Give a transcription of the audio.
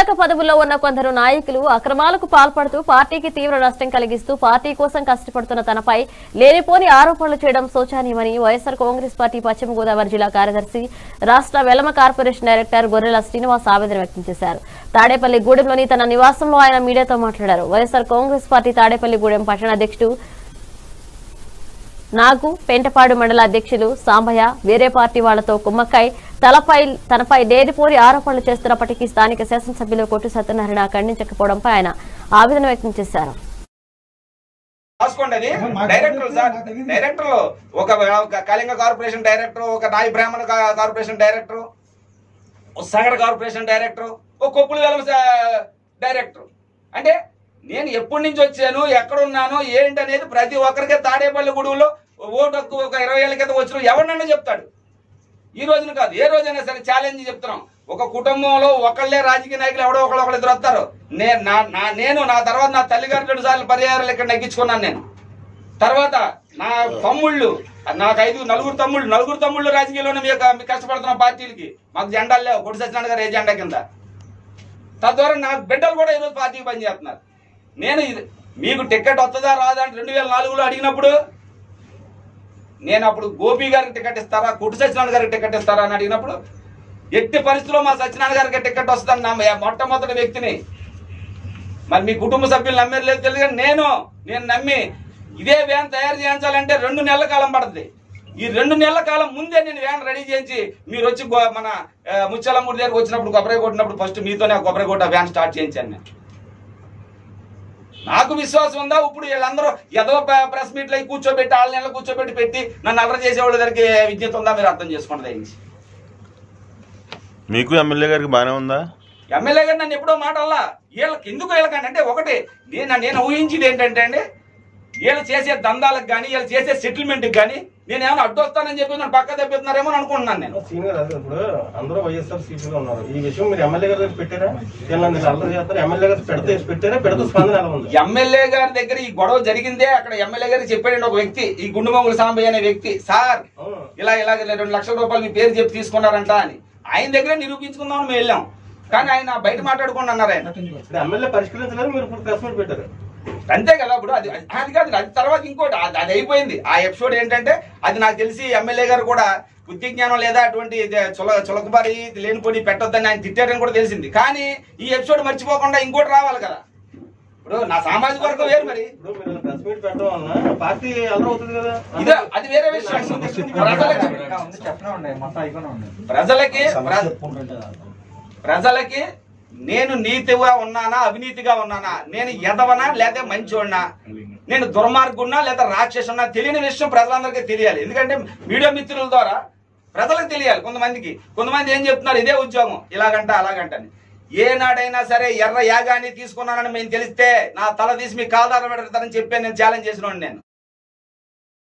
కీలక పదవుల్లో ఉన్న కొందరు నాయకులు అక్రమాలకు పాల్పడుతూ పార్టీకి తీవ్ర నష్టం కలిగిస్తూ పార్టీ కోసం కష్టపడుతున్న తనపై లేనిపోని ఆరోపణలు చేయడం శోచనీయమని వైఎస్ఆర్ కాంగ్రెస్ పార్టీ పశ్చిమ గోదావరి జిల్లా కార్యదర్శి రాష్ట్ర వెలమ కార్పొరేషన్ డైరెక్టర్ గొర్రెల శ్రీనివాస్ ఆవేదన వ్యక్తం చేశారు తాడేపల్లి గూడెంలోని తన నివాసంలో ఆయన మీడియాతో మాట్లాడారు వైఎస్ఆర్ కాంగ్రెస్ పార్టీ తాడేపల్లి గూడెం పట్టణ అధ్యక్షుడు నాగు పెంటపాడు మండల అధ్యక్షులు సాంబయ్య వేరే పార్టీ వాళ్లతో కుమ్మక్కై తలపై తనపై లేనిపోని ఆరోపణలు చేస్తున్నప్పటికీ స్థానిక శాసనసభ్యులు కొట్టు సత్యనారాయణ ఖండించకపోవడంపై ఆయన ఆవేదన వ్యక్తం చేశారు రాసుకోండి అది డైరెక్టర్ సార్ డైరెక్టర్లు ఒక ఒక కళింగ కార్పొరేషన్ డైరెక్టర్ ఒక నాయి బ్రాహ్మణ కా- కార్పొరేషన్ డైరెక్టర్ ఒక సగడ కార్పొరేషన్ డైరెక్టర్ ఒక కొప్పులు వెలమ సా- డైరెక్టర్ అంటే నేను ఎప్పటి నుంచి వచ్చాను ఎక్కడున్నాను ఏంటి అనేది ప్రతి ఒక్కరికి తాడేపల్లి గుడువులో ఓటు హక్కు ఒక ఇరవై ఏళ్ళ క్రితం వచ్చిన ఎవరినన్నా చెప్తాడు ఈ రోజున కాదు ఏ రోజైనా సరే ఛాలెంజ్ చెప్తున్నాం ఒక కుటుంబంలో ఒకళ్ళే రాజకీయ నాయకులు ఎవడో ఒకళ్ళు ఒకళ్ళు ఇద్దరు వస్తారు నేను నా నా నేను నా తర్వాత నా తల్లిగారు రెండు సార్లు పరిహారాలు ఇక్కడ నెగ్గించుకున్నాను నేను తర్వాత నా తమ్ముళ్ళు నాకు ఐదు నలుగురు తమ్ముళ్ళు నలుగురు తమ్ముళ్ళు రాజకీయాల్లోనే మీకు మీకు కష్టపడుతున్నాం పార్టీలకి మాకు జెండాలు లేవు కొట్టి సత్యనారాయణ గారు ఏ జెండా కింద తద్వారా నా బిడ్డలు కూడా ఈరోజు పార్టీకి పనిచేస్తున్నారు నేను ఇది మీకు టికెట్ వస్తుందా రాదా అంటే రెండు వేల నాలుగులో అడిగినప్పుడు నేను అప్పుడు గోపి గారికి టికెట్ ఇస్తారా కుటి సత్యనారాయణ గారికి టికెట్ ఇస్తారా అని అడిగినప్పుడు ఎట్టి పరిస్థితుల్లో మా సత్యనారాయణ గారికి టికెట్ వస్తుందని నా మొట్టమొదటి వ్యక్తిని మరి మీ కుటుంబ సభ్యులు నమ్మేది లేదు తెలియదు కానీ నేను నేను నమ్మి ఇదే వ్యాన్ తయారు చేయించాలంటే రెండు నెలల కాలం పడుతుంది ఈ రెండు నెలల కాలం ముందే నేను వ్యాన్ రెడీ చేయించి మీరు వచ్చి గో- మన ఆ, ముత్యాలమ్మూడి దగ్గరకు వచ్చినప్పుడు కొబ్బరి కొట్టినప్పుడు ఫస్ట్ మీతోనే ఆ కొబ్బరి కొట్ట వ్యాన్ స్టార్ట్ చేయించాను నేను నాకు విశ్వాసం ఉందా ఇప్పుడు వీళ్ళందరూ ఏదో ప్రెస్ మీట్ లో కూర్చోబెట్టి ఆళ్ళ నెలలు కూర్చోబెట్టి పెట్టి నన్ను అల్లరి చేసేవాళ్ళ దగ్గరికి విజ్ఞత ఉందా మీరు అర్థం చేసుకోండి దయించి మీకు ఎమ్మెల్యే గారికి బాగానే ఉందా ఎమ్మెల్యే గారు నన్ను ఎప్పుడో మాటల్లా వీళ్ళకి ఎందుకు వీళ్ళకండి అంటే ఒకటి నేను నేను ఊహించింది ఏంటంటే అండి వీళ్ళు చేసే దందాలకు కానీ వీళ్ళు చేసే సెటిల్మెంట్కి కానీ నేను ఏమైనా అడ్డొస్తానని చెప్పి నన్ను పక్క తెప్పిస్తున్నారేమో అని అనుకుంటున్నాను నేను సీనియర్ అది ఇప్పుడు అందరూ వైఎస్ఆర్ సీపీలో ఉన్నారు ఈ విషయం మీరు ఎమ్మెల్యే గారి దగ్గర పెట్టారా వీళ్ళని అల్లరి చేస్తారు ఎమ్మెల్యే గారు పెడితే పెట్టారా పెడితే స్పందన ఎలా ఉంది ఎమ్మెల్యే గారి దగ్గర ఈ గొడవ జరిగిందే అక్కడ ఎమ్మెల్యే గారికి చెప్పాడండి ఒక వ్యక్తి ఈ గుండుమంగుల సాంబయ్య అనే వ్యక్తి సార్ అవును. ఇలా ఇలా రెండు లక్షల రూపాయలు మీ పేరు చెప్పి తీసుకున్నారంట అని ఆయన దగ్గర నిరూపించుకుందామని మేము వెళ్ళాం కానీ ఆయన బయట మాట్లాడుకోండి అన్నారు ఆయన ఇప్పుడు ఎమ్మెల్యే పరిష్కరించలేదు మీరు ఇప్పుడు ప్రెస్ మీట్ పెట్టారు అంతే కదా ఇప్పుడు అది అది- అది కాదు అది తర్వాత ఇంకోటి అది అది అయిపోయింది ఆ ఎపిసోడ్ ఏంటంటే అది నాకు తెలిసి ఎమ్మెల్యే గారు కూడా బుద్ధి జ్ఞానం లేదా అటువంటి ఇది చుల చులకబారి లేనిపోని పెట్టొద్దని ఆయన తిట్టారని కూడా తెలిసింది కానీ ఈ ఎపిసోడ్ మర్చిపోకుండా ఇంకోటి రావాలి కదా ఇప్పుడు నా సామాజిక వర్గం వేరు మరి ఇప్పుడు మీరు ప్రెస్ మీట్ పెట్టడం వలన పార్టీ అల్లరి అవుతుంది కదా ఇదే అది వేరే విషయం ప్రజలకి ప్రజలకి ప్ర- ప్రజలకి నేను నీతిగా ఉన్నానా అవినీతిగా ఉన్నానా నేను ఎదవనా లేదా మంచోడినా నేను దుర్మార్గున్నా లేదా రాక్షసున్నా తెలియని విషయం ప్రజలందరికీ తెలియాలి ఎందుకంటే మీడియా మిత్రుల ద్వారా ప్రజలకు తెలియాలి కొంతమందికి కొంతమంది ఏం చెప్తున్నారు ఇదే ఉద్యోగం ఇలాగంట అలాగంట అని ఏనాడైనా సరే ఎర్ర యాగాన్ని తీసుకున్నానని మేము తెలిస్తే నా తల తీసి మీ కాదార పెడతానని చెప్పి నేను ఛాలెంజ్ చేసిన నేను